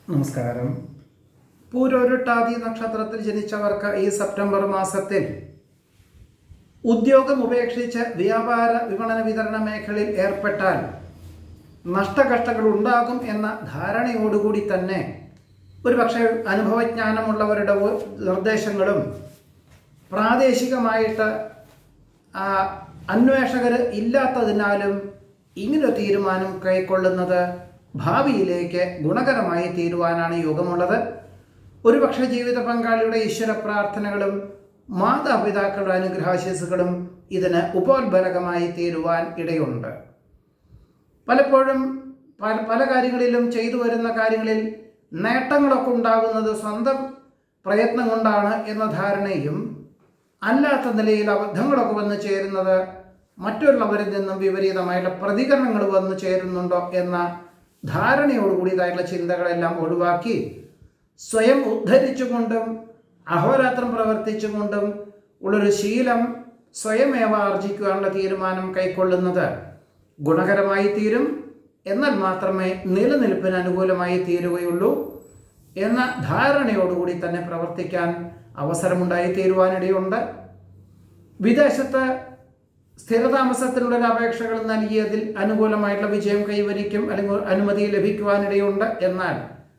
നമസ്കാരം പൂരോരുട്ടാതി നക്ഷത്രത്തിൽ ജനിച്ചവർക്ക് ഈ സെപ്റ്റംബർ മാസത്തിൽ ഉദ്യോഗം ഉപേക്ഷിച്ച് വ്യാപാര വിപണന വിതരണ മേഖലയിൽ ഏർപ്പെട്ടാൽ നഷ്ടകഷ്ടങ്ങൾ ഉണ്ടാകും എന്ന ധാരണയോടുകൂടി തന്നെ ഒരുപക്ഷെ അനുഭവജ്ഞാനമുള്ളവരുടെ ഒ- നിർദ്ദേശങ്ങളും പ്രാദേശികമായിട്ട് ആ, അന്വേഷകർ ഇല്ലാത്തതിനാലും ഇങ്ങനൊരു തീരുമാനം കൈക്കൊള്ളുന്നത് ഭാവിയിലേക്ക് ഗുണകരമായി തീരുവാനാണ് യോഗമുള്ളത് ഒരുപക്ഷെ ജീവിത പങ്കാളിയുടെ ഈശ്വര പ്രാർത്ഥനകളും മാതാപിതാക്കളുടെ അനുഗ്രഹാശിസുകളും ഇതിന് ഉപോത്ബലകമായി തീരുവാൻ ഇടയുണ്ട് പലപ്പോഴും പല പല കാര്യങ്ങളിലും ചെയ്തു വരുന്ന കാര്യങ്ങളിൽ നേട്ടങ്ങളൊക്കെ ഉണ്ടാകുന്നത് സ്വന്തം പ്രയത്നം കൊണ്ടാണ് എന്ന ധാരണയും അല്ലാത്ത നിലയിൽ അബദ്ധങ്ങളൊക്കെ വന്നു ചേരുന്നത് മറ്റുള്ളവരിൽ നിന്നും വിപരീതമായിട്ടുള്ള പ്രതികരണങ്ങൾ വന്നു ചേരുന്നുണ്ടോ എന്ന ധാരണയോടുകൂടിയതായിട്ടുള്ള ചിന്തകളെല്ലാം ഒഴിവാക്കി സ്വയം ഉദ്ധരിച്ചുകൊണ്ടും അഹോരാത്രം പ്രവർത്തിച്ചുകൊണ്ടും ഉള്ളൊരു ശീലം സ്വയമേവ ആർജിക്കുവാനുള്ള തീരുമാനം കൈക്കൊള്ളുന്നത് ഗുണകരമായി തീരും എന്നാൽ മാത്രമേ നിലനിൽപ്പിന് അനുകൂലമായി തീരുകയുള്ളൂ എന്ന ധാരണയോടുകൂടി തന്നെ പ്രവർത്തിക്കാൻ അവസരമുണ്ടായി തീരുവാനിടയുണ്ട് വിദേശത്ത് സ്ഥിരതാമസത്തിനുള്ള ഒരു അപേക്ഷകൾ നൽകിയതിൽ അനുകൂലമായിട്ടുള്ള വിജയം കൈവരിക്കും അല്ലെങ്കിൽ അനുമതി ലഭിക്കുവാനിടയുണ്ട് എന്നാൽ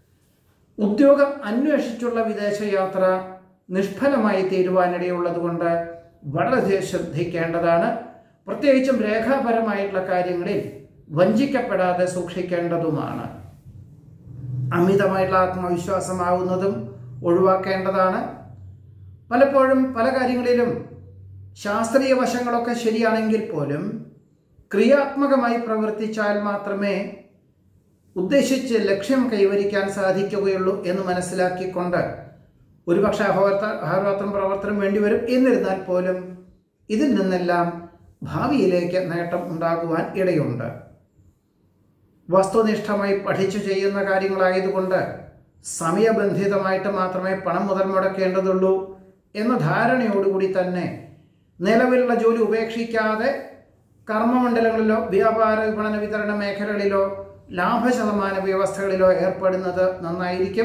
ഉദ്യോഗം അന്വേഷിച്ചുള്ള വിദേശയാത്ര നിഷ്ഫലമായി തീരുവാനിടയുള്ളതുകൊണ്ട് വളരെ ശ്രദ്ധിക്കേണ്ടതാണ് പ്രത്യേകിച്ചും രേഖാപരമായിട്ടുള്ള കാര്യങ്ങളിൽ വഞ്ചിക്കപ്പെടാതെ സൂക്ഷിക്കേണ്ടതുമാണ് അമിതമായിട്ടുള്ള ആത്മവിശ്വാസമാവുന്നതും ഒഴിവാക്കേണ്ടതാണ് പലപ്പോഴും പല കാര്യങ്ങളിലും ശാസ്ത്രീയ വശങ്ങളൊക്കെ ശരിയാണെങ്കിൽ പോലും ക്രിയാത്മകമായി പ്രവർത്തിച്ചാൽ മാത്രമേ ഉദ്ദേശിച്ച് ലക്ഷ്യം കൈവരിക്കാൻ സാധിക്കുകയുള്ളൂ എന്ന് മനസ്സിലാക്കിക്കൊണ്ട് ഒരുപക്ഷെ അഹോരാത്ര അഹോരാത്രം പ്രവർത്തനം വേണ്ടിവരും എന്നിരുന്നാൽ പോലും ഇതിൽ നിന്നെല്ലാം ഭാവിയിലേക്ക് നേട്ടം ഉണ്ടാകുവാൻ ഇടയുണ്ട് വസ്തുനിഷ്ഠമായി പഠിച്ചു ചെയ്യുന്ന കാര്യങ്ങളായതുകൊണ്ട് സമയബന്ധിതമായിട്ട് മാത്രമേ പണം മുതൽ മുടക്കേണ്ടതുള്ളൂ എന്ന ധാരണയോടുകൂടി തന്നെ നിലവിലുള്ള ജോലി ഉപേക്ഷിക്കാതെ കർമ്മമണ്ഡലങ്ങളിലോ വ്യാപാര വിപണന വിതരണ മേഖലകളിലോ ലാഭശതമാന വ്യവസ്ഥകളിലോ ഏർപ്പെടുന്നത് നന്നായിരിക്കും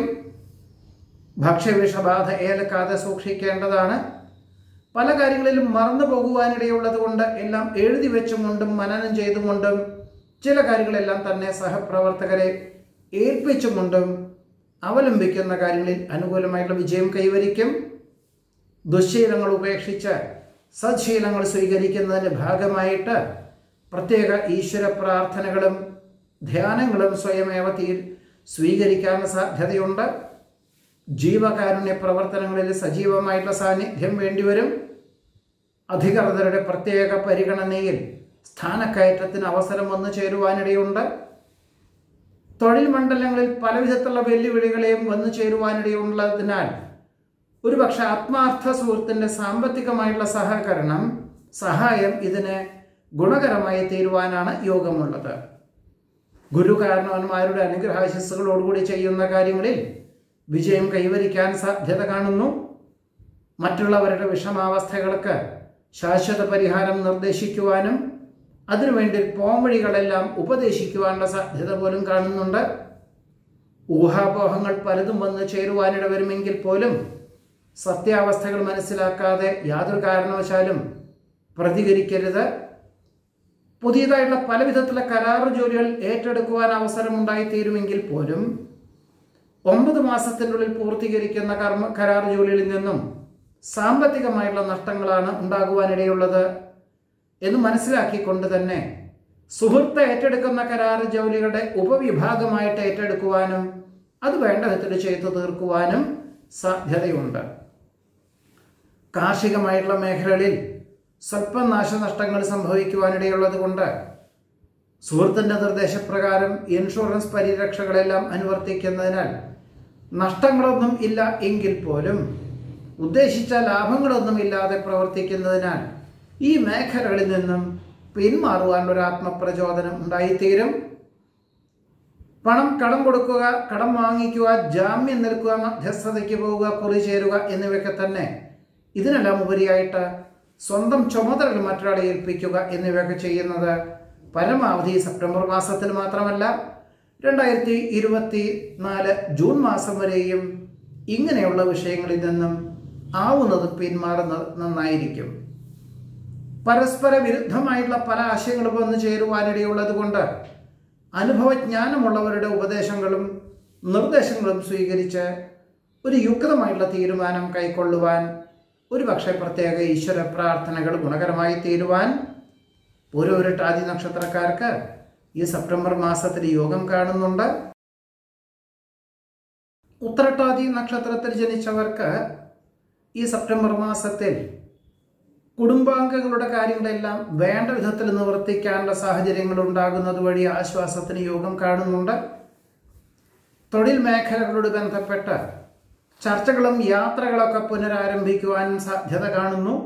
ഭക്ഷ്യവിഷബാധ ഏലക്കാതെ സൂക്ഷിക്കേണ്ടതാണ് പല കാര്യങ്ങളിലും മറന്നു പോകുവാനിടയുള്ളത് കൊണ്ട് എല്ലാം എഴുതി വെച്ചുകൊണ്ടും മനനം ചെയ്തുകൊണ്ടും ചില കാര്യങ്ങളെല്ലാം തന്നെ സഹപ്രവർത്തകരെ ഏൽപ്പിച്ചുകൊണ്ടും അവലംബിക്കുന്ന കാര്യങ്ങളിൽ അനുകൂലമായിട്ടുള്ള വിജയം കൈവരിക്കും ദുശ്ശീലങ്ങൾ ഉപേക്ഷിച്ച് സദ്ശീലങ്ങൾ സ്വീകരിക്കുന്നതിൻ്റെ ഭാഗമായിട്ട് പ്രത്യേക ഈശ്വര പ്രാർത്ഥനകളും ധ്യാനങ്ങളും സ്വയമേവ തീ സ്വീകരിക്കാൻ സാധ്യതയുണ്ട് ജീവകാരുണ്യ പ്രവർത്തനങ്ങളിൽ സജീവമായിട്ടുള്ള സാന്നിധ്യം വേണ്ടിവരും അധികൃതരുടെ പ്രത്യേക പരിഗണനയിൽ സ്ഥാനക്കയറ്റത്തിന് അവസരം വന്നു ചേരുവാനിടയുണ്ട് തൊഴിൽ മണ്ഡലങ്ങളിൽ പല വിധത്തിലുള്ള വെല്ലുവിളികളെയും വന്നു ചേരുവാനിടയുള്ളതിനാൽ ഒരുപക്ഷെ ആത്മാർത്ഥ സുഹൃത്തിൻ്റെ സാമ്പത്തികമായിട്ടുള്ള സഹകരണം സഹായം ഇതിന് ഗുണകരമായി തീരുവാനാണ് യോഗമുള്ളത് ഗുരുകാരണവന്മാരുടെ അനുഗ്രഹാശിസ്സുകളോടുകൂടി ചെയ്യുന്ന കാര്യങ്ങളിൽ വിജയം കൈവരിക്കാൻ സാധ്യത കാണുന്നു മറ്റുള്ളവരുടെ വിഷമാവസ്ഥകൾക്ക് ശാശ്വത പരിഹാരം നിർദ്ദേശിക്കുവാനും അതിനുവേണ്ടി പോംവഴികളെല്ലാം ഉപദേശിക്കുവാനുള്ള സാധ്യത പോലും കാണുന്നുണ്ട് ഊഹാപോഹങ്ങൾ പലതും വന്ന് ചേരുവാനിട വരുമെങ്കിൽ പോലും സത്യാവസ്ഥകൾ മനസ്സിലാക്കാതെ യാതൊരു കാരണവശാലും പ്രതികരിക്കരുത് പുതിയതായിട്ടുള്ള പല വിധത്തിലുള്ള കരാർ ജോലികൾ ഏറ്റെടുക്കുവാൻ അവസരമുണ്ടായിത്തീരുമെങ്കിൽ പോലും ഒമ്പത് മാസത്തിനുള്ളിൽ പൂർത്തീകരിക്കുന്ന കർമ്മ കരാർ ജോലികളിൽ നിന്നും സാമ്പത്തികമായിട്ടുള്ള നഷ്ടങ്ങളാണ് ഉണ്ടാകുവാനിടയുള്ളത് എന്ന് മനസ്സിലാക്കിക്കൊണ്ട് തന്നെ സുഹൃത്ത് ഏറ്റെടുക്കുന്ന കരാർ ജോലികളുടെ ഉപവിഭാഗമായിട്ട് ഏറ്റെടുക്കുവാനും അത് വേണ്ട വിധത്തിൽ ചെയ്തു തീർക്കുവാനും സാധ്യതയുണ്ട് കാർഷികമായിട്ടുള്ള മേഖലകളിൽ സ്വല്പം നാശനഷ്ടങ്ങൾ സംഭവിക്കുവാനിടയുള്ളത് കൊണ്ട് സുഹൃത്തിൻ്റെ നിർദ്ദേശപ്രകാരം ഇൻഷുറൻസ് പരിരക്ഷകളെല്ലാം അനുവർത്തിക്കുന്നതിനാൽ നഷ്ടങ്ങളൊന്നും ഇല്ല എങ്കിൽ പോലും ഉദ്ദേശിച്ച ലാഭങ്ങളൊന്നും ഇല്ലാതെ പ്രവർത്തിക്കുന്നതിനാൽ ഈ മേഖലകളിൽ നിന്നും പിന്മാറുവാനുള്ള ഒരു ആത്മപ്രചോദനം ഉണ്ടായിത്തീരും പണം കടം കൊടുക്കുക കടം വാങ്ങിക്കുക ജാമ്യം നിൽക്കുക മധ്യസ്ഥതയ്ക്ക് പോവുക കുറി ചേരുക എന്നിവയൊക്കെ തന്നെ ഇതിനെല്ലാം ഉപരിയായിട്ട് സ്വന്തം ചുമതലകൾ മറ്റൊരാളെ ഏൽപ്പിക്കുക എന്നിവയൊക്കെ ചെയ്യുന്നത് പരമാവധി സെപ്റ്റംബർ മാസത്തിൽ മാത്രമല്ല രണ്ടായിരത്തി ഇരുപത്തി നാല് ജൂൺ മാസം വരെയും ഇങ്ങനെയുള്ള വിഷയങ്ങളിൽ നിന്നും ആവുന്നത് പിന്മാറുന്നത് നന്നായിരിക്കും പരസ്പര വിരുദ്ധമായിട്ടുള്ള പല ആശയങ്ങളും വന്നു ചേരുവാനിടയുള്ളത് കൊണ്ട് അനുഭവജ്ഞാനമുള്ളവരുടെ ഉപദേശങ്ങളും നിർദ്ദേശങ്ങളും സ്വീകരിച്ച് ഒരു യുക്തമായിട്ടുള്ള തീരുമാനം കൈക്കൊള്ളുവാൻ ഒരുപക്ഷെ പ്രത്യേക ഈശ്വര പ്രാർത്ഥനകൾ ഗുണകരമായി തീരുവാൻ പൂരോരുട്ടാതി നക്ഷത്രക്കാർക്ക് ഈ സെപ്റ്റംബർ മാസത്തിൽ യോഗം കാണുന്നുണ്ട് ഉത്തരട്ടാതി നക്ഷത്രത്തിൽ ജനിച്ചവർക്ക് ഈ സെപ്റ്റംബർ മാസത്തിൽ കുടുംബാംഗങ്ങളുടെ കാര്യങ്ങളെല്ലാം വേണ്ട വിധത്തിൽ നിവർത്തിക്കാനുള്ള സാഹചര്യങ്ങൾ ഉണ്ടാകുന്നത് വഴി ആശ്വാസത്തിന് യോഗം കാണുന്നുണ്ട് തൊഴിൽ മേഖലകളോട് ബന്ധപ്പെട്ട് ചർച്ചകളും യാത്രകളൊക്കെ പുനരാരംഭിക്കുവാനും സാധ്യത കാണുന്നു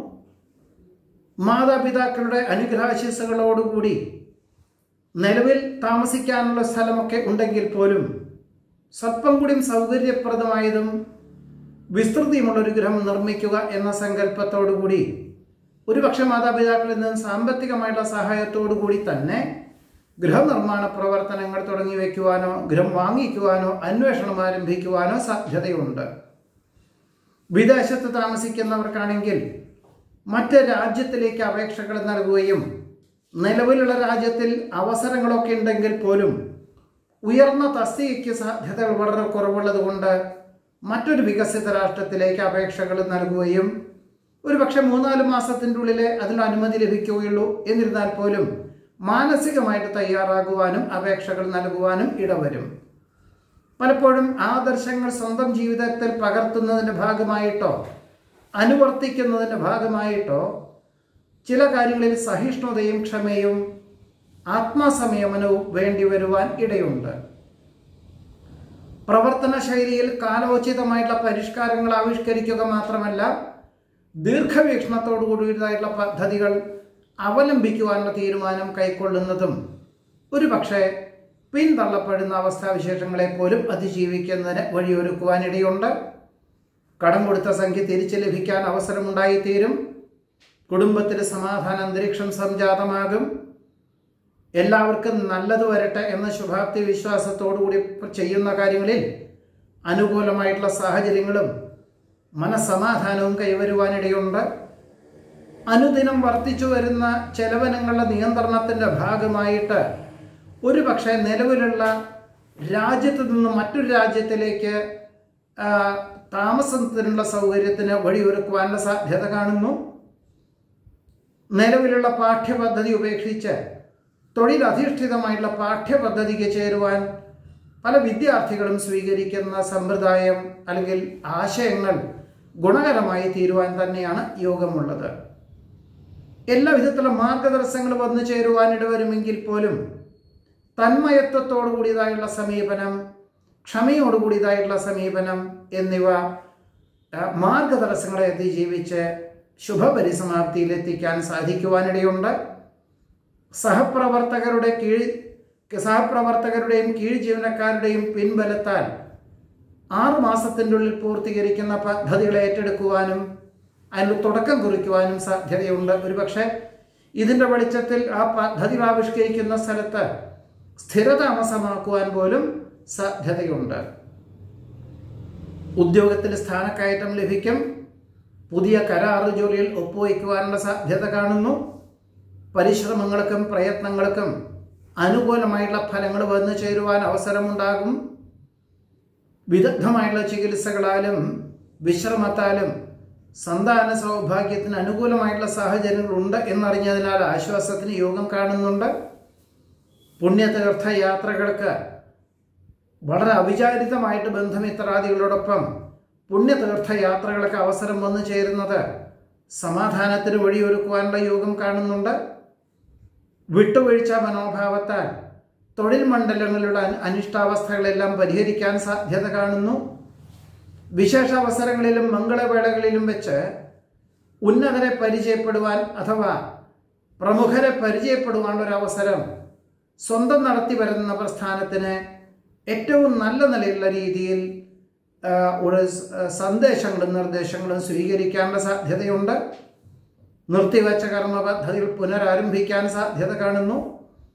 മാതാപിതാക്കളുടെ അനുഗ്രഹാശിസുകളോടുകൂടി നിലവിൽ താമസിക്കാനുള്ള സ്ഥലമൊക്കെ ഉണ്ടെങ്കിൽ പോലും സ്വല്പം കൂടി സൗകര്യപ്രദമായതും വിസ്തൃതിയുമുള്ള ഒരു ഗൃഹം നിർമ്മിക്കുക എന്ന സങ്കല്പത്തോടുകൂടി ഒരുപക്ഷെ മാതാപിതാക്കളിൽ നിന്ന് സാമ്പത്തികമായിട്ടുള്ള സഹായത്തോടു കൂടി തന്നെ ഗൃഹനിർമ്മാണ പ്രവർത്തനങ്ങൾ തുടങ്ങി വയ്ക്കുവാനോ ഗൃഹം വാങ്ങിക്കുവാനോ അന്വേഷണം ആരംഭിക്കുവാനോ സാധ്യതയുണ്ട് വിദേശത്ത് താമസിക്കുന്നവർക്കാണെങ്കിൽ മറ്റ് രാജ്യത്തിലേക്ക് അപേക്ഷകൾ നൽകുകയും നിലവിലുള്ള രാജ്യത്തിൽ അവസരങ്ങളൊക്കെ ഉണ്ടെങ്കിൽ പോലും ഉയർന്ന തസ്തികയ്ക്ക് സാധ്യതകൾ വളരെ കുറവുള്ളത് കൊണ്ട് മറ്റൊരു വികസിത രാഷ്ട്രത്തിലേക്ക് അപേക്ഷകൾ നൽകുകയും ഒരുപക്ഷെ മൂന്നാല് മാസത്തിൻ്റെ ഉള്ളിലെ അതിന് അനുമതി ലഭിക്കുകയുള്ളൂ എന്നിരുന്നാൽ പോലും മാനസികമായിട്ട് തയ്യാറാകുവാനും അപേക്ഷകൾ നൽകുവാനും ഇടവരും പലപ്പോഴും ആദർശങ്ങൾ സ്വന്തം ജീവിതത്തിൽ പകർത്തുന്നതിൻ്റെ ഭാഗമായിട്ടോ അനുവർത്തിക്കുന്നതിൻ്റെ ഭാഗമായിട്ടോ ചില കാര്യങ്ങളിൽ സഹിഷ്ണുതയും ക്ഷമയും ആത്മസംയമനവും വേണ്ടി വരുവാൻ ഇടയുണ്ട് പ്രവർത്തന ശൈലിയിൽ കാലോചിതമായിട്ടുള്ള പരിഷ്കാരങ്ങൾ ആവിഷ്കരിക്കുക മാത്രമല്ല ദീർഘവീക്ഷണത്തോടു കൂടിയതായിട്ടുള്ള പദ്ധതികൾ അവലംബിക്കുവാനുള്ള തീരുമാനം കൈക്കൊള്ളുന്നതും ഒരുപക്ഷെ പിന്തള്ളപ്പെടുന്ന അവസ്ഥാവിശേഷങ്ങളെ പോലും അതിജീവിക്കുന്നതിന് വഴിയൊരുക്കുവാനിടയുണ്ട് കടം കൊടുത്ത സംഖ്യ തിരിച്ചു ലഭിക്കാൻ അവസരമുണ്ടായിത്തീരും കുടുംബത്തിൽ സമാധാന അന്തരീക്ഷം സംജാതമാകും എല്ലാവർക്കും നല്ലത് വരട്ടെ എന്ന ശുഭാപ്തി വിശ്വാസത്തോടുകൂടി ചെയ്യുന്ന കാര്യങ്ങളിൽ അനുകൂലമായിട്ടുള്ള സാഹചര്യങ്ങളും മനസ്സമാധാനവും കൈവരുവാനിടയുണ്ട് അനുദിനം വർദ്ധിച്ചു വരുന്ന ചെലവനങ്ങളുടെ നിയന്ത്രണത്തിൻ്റെ ഭാഗമായിട്ട് ഒരു പക്ഷേ നിലവിലുള്ള രാജ്യത്ത് നിന്ന് മറ്റൊരു രാജ്യത്തിലേക്ക് ആ, താമസത്തിനുള്ള സൗകര്യത്തിന് വഴിയൊരുക്കുവാനുള്ള സാധ്യത കാണുന്നു നിലവിലുള്ള പാഠ്യപദ്ധതി ഉപേക്ഷിച്ച് തൊഴിലധിഷ്ഠിതമായിട്ടുള്ള പാഠ്യപദ്ധതിക്ക് ചേരുവാൻ പല വിദ്യാർത്ഥികളും സ്വീകരിക്കുന്ന സമ്പ്രദായം അല്ലെങ്കിൽ ആശയങ്ങൾ ഗുണകരമായി തീരുവാൻ തന്നെയാണ് യോഗമുള്ളത് എല്ലാ വിധത്തിലുള്ള മാർഗദർശനങ്ങൾ വന്നു ചേരുവാൻ ഇടവരുമെങ്കിൽ പോലും തന്മയത്വത്തോടു കൂടിയതായുള്ള സമീപനം ക്ഷമയോടുകൂടിയതായിട്ടുള്ള സമീപനം എന്നിവ ആ, മാർഗതടസ്സങ്ങളെ അതിജീവിച്ച് ശുഭപരിസമാപ്തിയിലെത്തിക്കാൻ സാധിക്കുവാനിടയുണ്ട് സഹപ്രവർത്തകരുടെ കീഴ് സഹപ്രവർത്തകരുടെയും കീഴ് ജീവനക്കാരുടെയും പിൻബലത്താൽ ആറ് മാസത്തിൻ്റെ ഉള്ളിൽ പൂർത്തീകരിക്കുന്ന പദ്ധതികളെ ഏറ്റെടുക്കുവാനും അതിന് തുടക്കം കുറിക്കുവാനും സാധ്യതയുണ്ട് ഒരുപക്ഷെ ഇതിൻ്റെ വെളിച്ചത്തിൽ ആ പദ്ധതികൾ ആവിഷ്കരിക്കുന്ന സ്ഥലത്ത് സ്ഥിരതാമസമാക്കുവാൻ പോലും സാധ്യതയുണ്ട് ഉദ്യോഗത്തിൽ സ്ഥാനക്കയറ്റം ലഭിക്കും പുതിയ കരാറ് ജോലിയിൽ ഒപ്പുവയ്ക്കുവാനുള്ള സാധ്യത കാണുന്നു പരിശ്രമങ്ങൾക്കും പ്രയത്നങ്ങൾക്കും അനുകൂലമായിട്ടുള്ള ഫലങ്ങൾ വന്നു ചേരുവാൻ അവസരമുണ്ടാകും വിദഗ്ധമായിട്ടുള്ള ചികിത്സകളാലും വിശ്രമത്താലും സന്താന സൗഭാഗ്യത്തിന് അനുകൂലമായിട്ടുള്ള സാഹചര്യങ്ങളുണ്ട് എന്നറിഞ്ഞതിനാൽ ആശ്വാസത്തിന് യോഗം കാണുന്നുണ്ട് പുണ്യതീർത്ഥ യാത്രകൾക്ക് വളരെ അവിചാരിതമായിട്ട് ബന്ധമിത്രാദികളോടൊപ്പം പുണ്യതീർത്ഥ യാത്രകൾക്ക് അവസരം വന്നു ചേരുന്നത് സമാധാനത്തിന് വഴിയൊരുക്കുവാനുള്ള യോഗം കാണുന്നുണ്ട് വിട്ടുവീഴ്ച മനോഭാവത്താൽ തൊഴിൽ മണ്ഡലങ്ങളുടെ അനി- അനിഷ്ടാവസ്ഥകളെല്ലാം പരിഹരിക്കാൻ സാധ്യത കാണുന്നു വിശേഷ അവസരങ്ങളിലും മംഗളവേളകളിലും വെച്ച് ഉന്നതരെ പരിചയപ്പെടുവാൻ അഥവാ പ്രമുഖരെ പരിചയപ്പെടുവാനുള്ള ഒരു അവസരം സ്വന്തം നടത്തി വരുന്ന പ്രസ്ഥാനത്തിന് ഏറ്റവും നല്ല നിലയിലുള്ള രീതിയിൽ ആ, ഒരു സ്- ആ, സന്ദേശങ്ങളും നിർദ്ദേശങ്ങളും സ്വീകരിക്കാനുള്ള സാധ്യതയുണ്ട് നിർത്തിവച്ച കർമ്മ പദ്ധതികൾ പുനരാരംഭിക്കാൻ സാധ്യത കാണുന്നു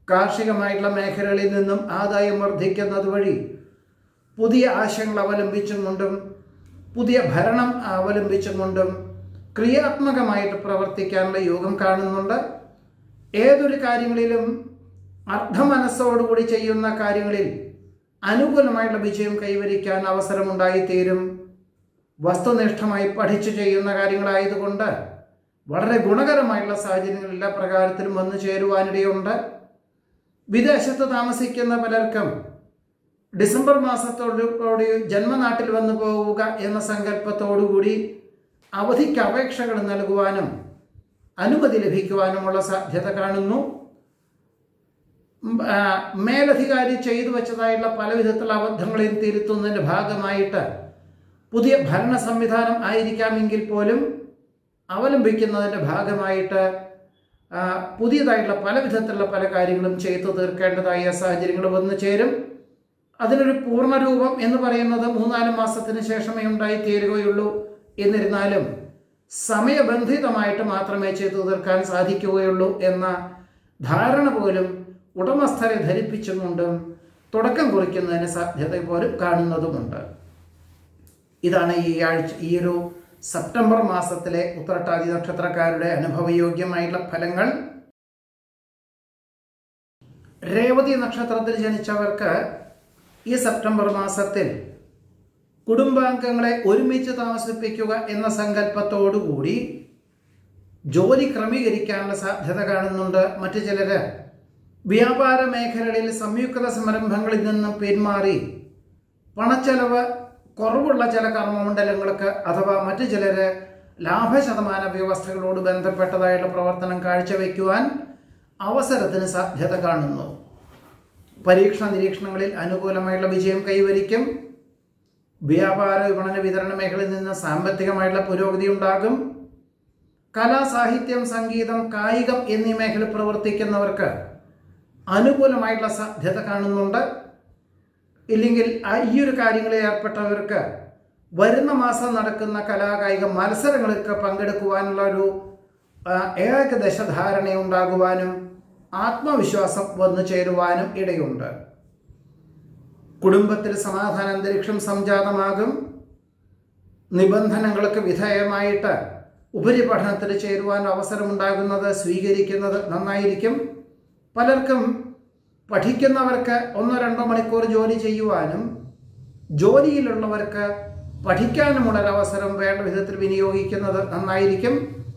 കാർഷികമായിട്ടുള്ള മേഖലകളിൽ നിന്നും ആദായം വർദ്ധിക്കുന്നത് വഴി പുതിയ ആശയങ്ങൾ അവലംബിച്ചും കൊണ്ടും പുതിയ ഭരണം അവലംബിച്ചും കൊണ്ടും ക്രിയാത്മകമായിട്ട് പ്രവർത്തിക്കാനുള്ള യോഗം കാണുന്നുണ്ട് ഏതൊരു കാര്യങ്ങളിലും അർദ്ധമനസ്സോടുകൂടി ചെയ്യുന്ന കാര്യങ്ങളിൽ അനുകൂലമായിട്ടുള്ള വിജയം കൈവരിക്കാൻ അവസരമുണ്ടായിത്തീരും വസ്തുനിഷ്ഠമായി പഠിച്ചു ചെയ്യുന്ന കാര്യങ്ങളായതുകൊണ്ട് വളരെ ഗുണകരമായിട്ടുള്ള സാഹചര്യങ്ങൾ എല്ലാ പ്രകാരത്തിലും വന്നു ചേരുവാനിടയുണ്ട് വിദേശത്ത് താമസിക്കുന്ന പലർക്കും ഡിസംബർ മാസത്തോടുകൂടി ജന്മനാട്ടിൽ വന്നു പോവുക എന്ന സങ്കല്പത്തോടുകൂടി അവധിക്ക് അപേക്ഷകൾ നൽകുവാനും അനുമതി ലഭിക്കുവാനുമുള്ള സാധ്യത കാണുന്നു ഉം, ആ, മേലധികാരി ചെയ്തു വെച്ചതായുള്ള പല വിധത്തിലുള്ള അബദ്ധങ്ങളെയും തിരുത്തുന്നതിൻ്റെ ഭാഗമായിട്ട് പുതിയ ഭരണ സംവിധാനം ആയിരിക്കാമെങ്കിൽ പോലും അവലംബിക്കുന്നതിൻ്റെ ഭാഗമായിട്ട് ആ, പുതിയതായിട്ടുള്ള പല വിധത്തിലുള്ള പല കാര്യങ്ങളും ചെയ്തു തീർക്കേണ്ടതായ സാഹചര്യങ്ങൾ വന്നു ചേരും അതിനൊരു പൂർണ്ണരൂപം എന്ന് പറയുന്നത് മൂന്നാല് മാസത്തിന് ശേഷമേ ഉണ്ടായിത്തീരുകയുള്ളൂ എന്നിരുന്നാലും സമയബന്ധിതമായിട്ട് മാത്രമേ ചെയ്തു തീർക്കാൻ സാധിക്കുകയുള്ളൂ എന്ന ധാരണ പോലും ഉടമസ്ഥരെ ധരിപ്പിച്ചുകൊണ്ടും തുടക്കം കുറിക്കുന്നതിന് സാധ്യത പോലും കാണുന്നതുമുണ്ട് ഇതാണ് ഈ ആഴ്ച ഈ ഒരു സെപ്റ്റംബർ മാസത്തിലെ ഉത്രട്ടാതി നക്ഷത്രക്കാരുടെ അനുഭവയോഗ്യമായിട്ടുള്ള ഫലങ്ങൾ രേവതി നക്ഷത്രത്തിൽ ജനിച്ചവർക്ക് ഈ സെപ്റ്റംബർ മാസത്തിൽ കുടുംബാംഗങ്ങളെ ഒരുമിച്ച് താമസിപ്പിക്കുക എന്ന സങ്കല്പത്തോടുകൂടി ജോലി ക്രമീകരിക്കാനുള്ള സാധ്യത കാണുന്നുണ്ട് മറ്റു ചിലര് വ്യാപാര മേഖലകളിൽ സംയുക്ത സംരംഭങ്ങളിൽ നിന്നും പിന്മാറി പണച്ചെലവ് കുറവുള്ള ചില കർമ്മമണ്ഡലങ്ങൾക്ക് അഥവാ മറ്റു ചിലര് ലാഭശതമാന വ്യവസ്ഥകളോട് ബന്ധപ്പെട്ടതായിട്ടുള്ള പ്രവർത്തനം കാഴ്ചവെക്കുവാൻ അവസരത്തിന് സാധ്യത കാണുന്നു പരീക്ഷണ നിരീക്ഷണങ്ങളിൽ അനുകൂലമായുള്ള വിജയം കൈവരിക്കും വ്യാപാര വിപണന വിതരണ മേഖലയിൽ നിന്ന് സാമ്പത്തികമായിട്ടുള്ള പുരോഗതി ഉണ്ടാകും കലാ സാഹിത്യം സംഗീതം കായികം എന്നീ മേഖല പ്രവർത്തിക്കുന്നവർക്ക് അനുകൂലമായിട്ടുള്ള സാധ്യത കാണുന്നുണ്ട് ഇല്ലെങ്കിൽ ആ ഈ ഒരു കാര്യങ്ങളിൽ ഏർപ്പെട്ടവർക്ക് വരുന്ന മാസം നടക്കുന്ന കലാകായിക മത്സരങ്ങൾക്ക് പങ്കെടുക്കുവാനുള്ള ഒരു ആ, ഏകദേശ ധാരണയുണ്ടാകുവാനും ആത്മവിശ്വാസം വന്നു ചേരുവാനും ഇടയുണ്ട് കുടുംബത്തിൽ സമാധാന അന്തരീക്ഷം സംജാതമാകും നിബന്ധനകൾക്ക് വിധേയമായിട്ട് ഉപരിപഠനത്തിൽ ചേരുവാൻ അവസരമുണ്ടാകുന്നത് സ്വീകരിക്കുന്നത് നന്നായിരിക്കും പലർക്കും പഠിക്കുന്നവർക്ക് ഒന്നോ രണ്ടോ മണിക്കൂർ ജോലി ചെയ്യുവാനും ജോലിയിലുള്ളവർക്ക് പഠിക്കാനുമുള്ളൊരവസരം വേണ്ട വിധത്തിൽ വിനിയോഗിക്കുന്നത് നന്നായിരിക്കും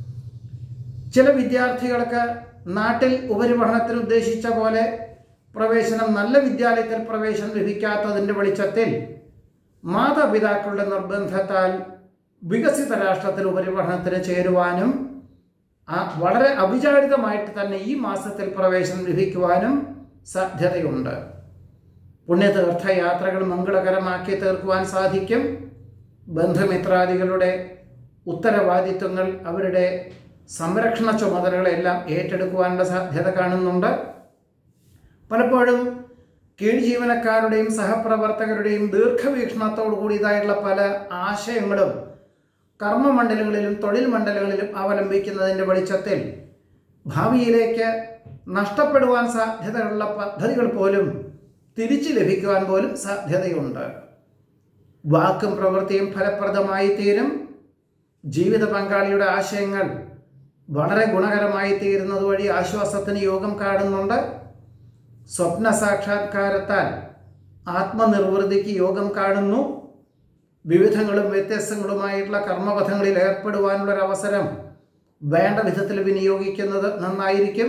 ചില വിദ്യാർത്ഥികൾക്ക് നാട്ടിൽ ഉപരിപഠനത്തിന് ഉദ്ദേശിച്ച പോലെ പ്രവേശനം നല്ല വിദ്യാലയത്തിൽ പ്രവേശനം ലഭിക്കാത്തതിൻ്റെ വെളിച്ചത്തിൽ മാതാപിതാക്കളുടെ നിർബന്ധത്താൽ വികസിത രാഷ്ട്രത്തിൽ ഉപരിപഠനത്തിന് ചേരുവാനും ആ വളരെ അവിചാരിതമായിട്ട് തന്നെ ഈ മാസത്തിൽ പ്രവേശനം ലഭിക്കുവാനും സാധ്യതയുണ്ട് പുണ്യതീർത്ഥ യാത്രകൾ മംഗളകരമാക്കി തീർക്കുവാൻ സാധിക്കും ബന്ധുമിത്രാദികളുടെ ഉത്തരവാദിത്വങ്ങൾ അവരുടെ സംരക്ഷണ ചുമതലകളെല്ലാം ഏറ്റെടുക്കുവാനുള്ള സാധ്യത കാണുന്നുണ്ട് പലപ്പോഴും കീഴ് ജീവനക്കാരുടെയും സഹപ്രവർത്തകരുടെയും ദീർഘവീക്ഷണത്തോടു കൂടിയതായിട്ടുള്ള പല ആശയങ്ങളും കർമ്മമണ്ഡലങ്ങളിലും തൊഴിൽ മണ്ഡലങ്ങളിലും അവലംബിക്കുന്നതിൻ്റെ വെളിച്ചത്തിൽ ഭാവിയിലേക്ക് നഷ്ടപ്പെടുവാൻ സാധ്യതയുള്ള പദ്ധതികൾ പോലും തിരിച്ചു ലഭിക്കുവാൻ പോലും സാധ്യതയുണ്ട് വാക്കും പ്രവൃത്തിയും ഫലപ്രദമായി തീരും ജീവിത പങ്കാളിയുടെ ആശയങ്ങൾ വളരെ ഗുണകരമായി തീരുന്നത് വഴി ആശ്വാസത്തിന് യോഗം കാണുന്നുണ്ട് സ്വപ്ന സാക്ഷാത്കാരത്താൽ ആത്മനിർവൃതിക്ക് യോഗം കാണുന്നു വിവിധങ്ങളും വ്യത്യസ്തങ്ങളുമായിട്ടുള്ള കർമ്മപഥങ്ങളിൽ ഏർപ്പെടുവാനുള്ളൊരവസരം വേണ്ട വിധത്തിൽ വിനിയോഗിക്കുന്നത് നന്നായിരിക്കും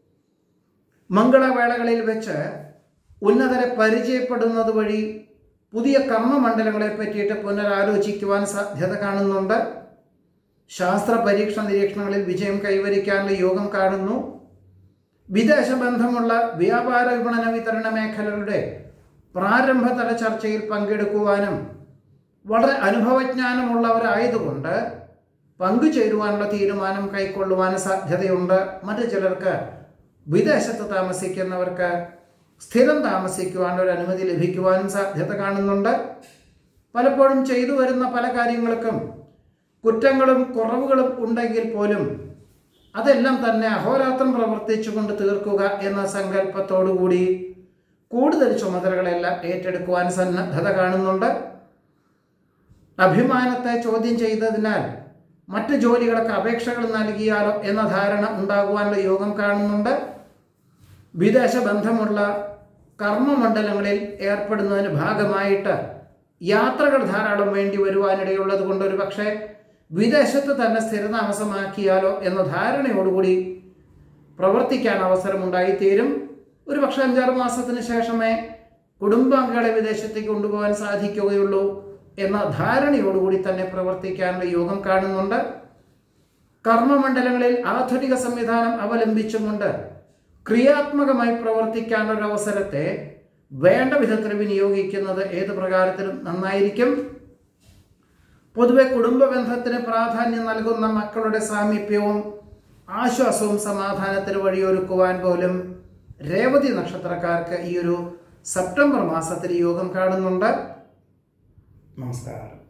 മംഗളവേളകളിൽ വെച്ച് ഉന്നതരെ പരിചയപ്പെടുന്നത് വഴി പുതിയ കർമ്മമണ്ഡലങ്ങളെ പറ്റിയിട്ട് പുനരാലോചിക്കുവാൻ സാധ്യത കാണുന്നുണ്ട് ശാസ്ത്ര പരീക്ഷണ നിരീക്ഷണങ്ങളിൽ വിജയം കൈവരിക്കാനുള്ള യോഗം കാണുന്നു വിദേശ ബന്ധമുള്ള വ്യാപാര വിപണന വിതരണ മേഖലകളുടെ പ്രാരംഭതല ചർച്ചയിൽ പങ്കെടുക്കുവാനും വളരെ അനുഭവജ്ഞാനമുള്ളവരായതുകൊണ്ട് പങ്കുചേരുവാനുള്ള തീരുമാനം കൈക്കൊള്ളുവാനും സാധ്യതയുണ്ട് മറ്റു ചിലർക്ക് വിദേശത്ത് താമസിക്കുന്നവർക്ക് സ്ഥിരം താമസിക്കുവാനുള്ള ഒരു അനുമതി ലഭിക്കുവാനും സാധ്യത കാണുന്നുണ്ട് പലപ്പോഴും ചെയ്തു വരുന്ന പല കാര്യങ്ങൾക്കും കുറ്റങ്ങളും കുറവുകളും ഉണ്ടെങ്കിൽ പോലും അതെല്ലാം തന്നെ അഹോരാത്രം പ്രവർത്തിച്ചുകൊണ്ട് തീർക്കുക എന്ന സങ്കല്പത്തോടുകൂടി കൂടുതൽ ചുമതലകളെല്ലാം ഏറ്റെടുക്കുവാൻ സന്നദ്ധത കാണുന്നുണ്ട് അഭിമാനത്തെ ചോദ്യം ചെയ്തതിനാൽ മറ്റ് ജോലികൾക്ക് അപേക്ഷകൾ നൽകിയാലോ എന്ന ധാരണ ഉണ്ടാകുവാനുള്ള യോഗം കാണുന്നുണ്ട് വിദേശ ബന്ധമുള്ള കർമ്മമണ്ഡലങ്ങളിൽ ഏർപ്പെടുന്നതിന് ഭാഗമായിട്ട് യാത്രകൾ ധാരാളം വേണ്ടി വരുവാനിടയുള്ളത് കൊണ്ട് ഒരു പക്ഷേ വിദേശത്ത് തന്നെ സ്ഥിരതാമസമാക്കിയാലോ എന്ന ധാരണയോടുകൂടി പ്രവർത്തിക്കാൻ അവസരമുണ്ടായിത്തീരും ഒരു പക്ഷേ അഞ്ചാറ് മാസത്തിന് ശേഷമേ കുടുംബാംഗങ്ങളെ വിദേശത്തേക്ക് കൊണ്ടുപോകാൻ സാധിക്കുകയുള്ളൂ എന്ന ധാരണയോടുകൂടി തന്നെ പ്രവർത്തിക്കാനുള്ള യോഗം കാണുന്നുണ്ട് കർമ്മമണ്ഡലങ്ങളിൽ ആധുനിക സംവിധാനം അവലംബിച്ചുകൊണ്ട് ക്രിയാത്മകമായി പ്രവർത്തിക്കാനുള്ള അവസരത്തെ വേണ്ട വിധത്തിൽ വിനിയോഗിക്കുന്നത് ഏത് പ്രകാരത്തിലും നന്നായിരിക്കും പൊതുവെ കുടുംബ ബന്ധത്തിന് പ്രാധാന്യം നൽകുന്ന മക്കളുടെ സാമീപ്യവും ആശ്വാസവും സമാധാനത്തിന് വഴിയൊരുക്കുവാൻ പോലും രേവതി നക്ഷത്രക്കാർക്ക് ഈ ഒരു സെപ്റ്റംബർ മാസത്തിൽ യോഗം കാണുന്നുണ്ട് നമസ്കാരം